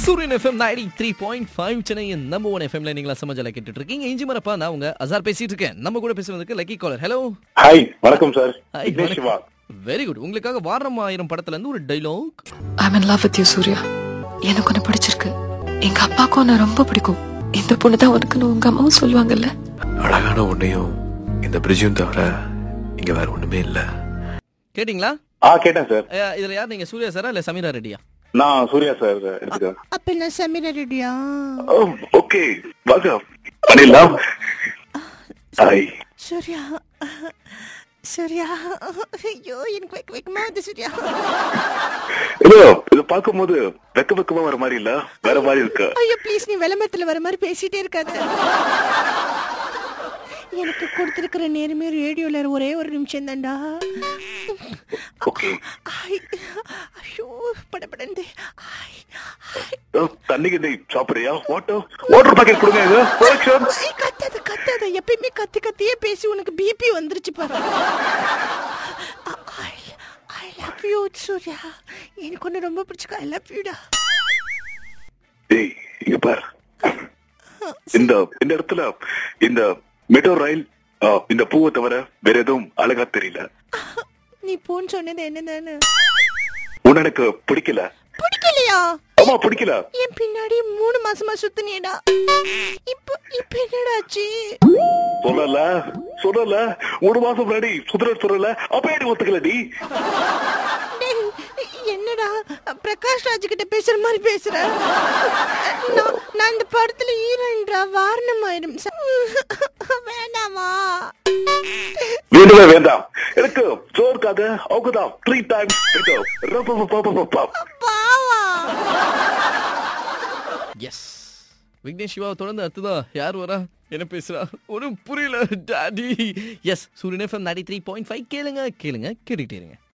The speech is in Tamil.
சூரியன் FM ninety three point five சென்னையின் நம்பர் ஒன் எஃப்எம்ல நீங்களா சமாஜால கேட்டுட்டு இருக்கீங்க இஞ்சி மரப்பா நான் உங்க அசார் பேசிட்டு இருக்கேன் நம்ம கூட பேசுறதுக்கு லக்கி காலர் ஹலோ ஹாய் வணக்கம் sir Vignesh Shiva very good உங்களுக்காக வாரம் ஆயிரம் படத்துல இருந்து ஒரு dialogue I'm in love with you Suriya எனக்கு ஒன்று பிடிச்சிருக்கு எங்க அப்பாவுக்கும் உன்னை ரொம்ப பிடிக்கும் இந்த பொண்ணு தான் உனக்குன்னு உங்க அம்மாவும் சொல்லுவாங்கல்ல அழகான உன்னையும் இந்த பிரிட்ஜும் தவிர இங்க வேற ஒண்ணுமே இல்ல கேட்டிங்களா ஆ கேட்டேன் சார் அஹ், இதுல யார் நீங்க சூர்யா சாரா இல்ல சமீரா ரெட்டியா நான் சூர்யா சார் எடுத்துக்கிறேன் அப்ப நான் சமீரா ரெடியா ஓகே வாங்க பண்ணிடலாம் ஹாய் சூர்யா சூர்யா ஐயோ எனக்கு வைக்க வைக்கமா வந்து சூர்யா இதோ இது பார்க்கும்போது வெக்க வெக்கமா வர மாதிரி இல்ல வேற மாதிரி இருக்கு ஐயோ ப்ளீஸ் நீ விளம்பரத்துல வர மாதிரி பேசிட்டே இருக்காத எனக்கு கொடுத்திருக்கிற நேரமே ரேடியோல ஒரே ஒரு நிமிஷம் தான்டா ஓகே ஐயோ படபடந்து ஐ, ஐ. தண்ணி கிண்டி சாப்பிடுறியா வாட்டர் வாட்டர் பாக்கெட் கொடுங்க இது Production. ஐ, கத்தாத கத்தாத எப்பயுமே கத்தி கத்தியே பேசி உனக்கு பிபி வந்துருச்சு பாரு ஐ லவ் யூ சூர்யா எனக்கு ஒன்று ரொம்ப பிடிச்சிக்க ஐ லவ் யூடா டேய் இங்க பார் இந்த இந்த இடத்துல இந்த மெட்ரோ ரயில் ஆ, இந்த பூவை தவிர வேற எதுவும் அழகா தெரியல நீ போன்னு சொன்னது என்னதானே உன்னை எனக்கு பிடிக்கல பிடிக்கலையா ஆமா பிடிக்கல என் பின்னாடி மூணு மாசமா சுத்தினியடா இப்போ இப்ப என்னடா ஆச்சு சொல்லல சொல்லல ஒரு மாசம் முன்னாடி சுதர சொல்லல அப்ப ஏடி ஒத்துக்கல நீ டேய், என்னடா பிரகாஷ் ராஜ் கிட்ட பேசுற மாதிரி பேசுற நான் நான் இந்த படத்துல ஹீரோயின்டா வாரணம் ஆயிடும் வேண்டாமா வேண்டவே வேண்டாம் எனக்கு சோர்க்காக அவங்கதான் த்ரீ டைம்ஸ் பாவா எஸ் விக்னேஷ் சிவா தொடர்ந்து அடுத்ததா யார் வரா என்ன பேசுறா ஒன்றும் புரியல daddy yes Suryan FM ninety three point five கேளுங்க கேளுங்க கேட்டுக்கிட்டே இருங்க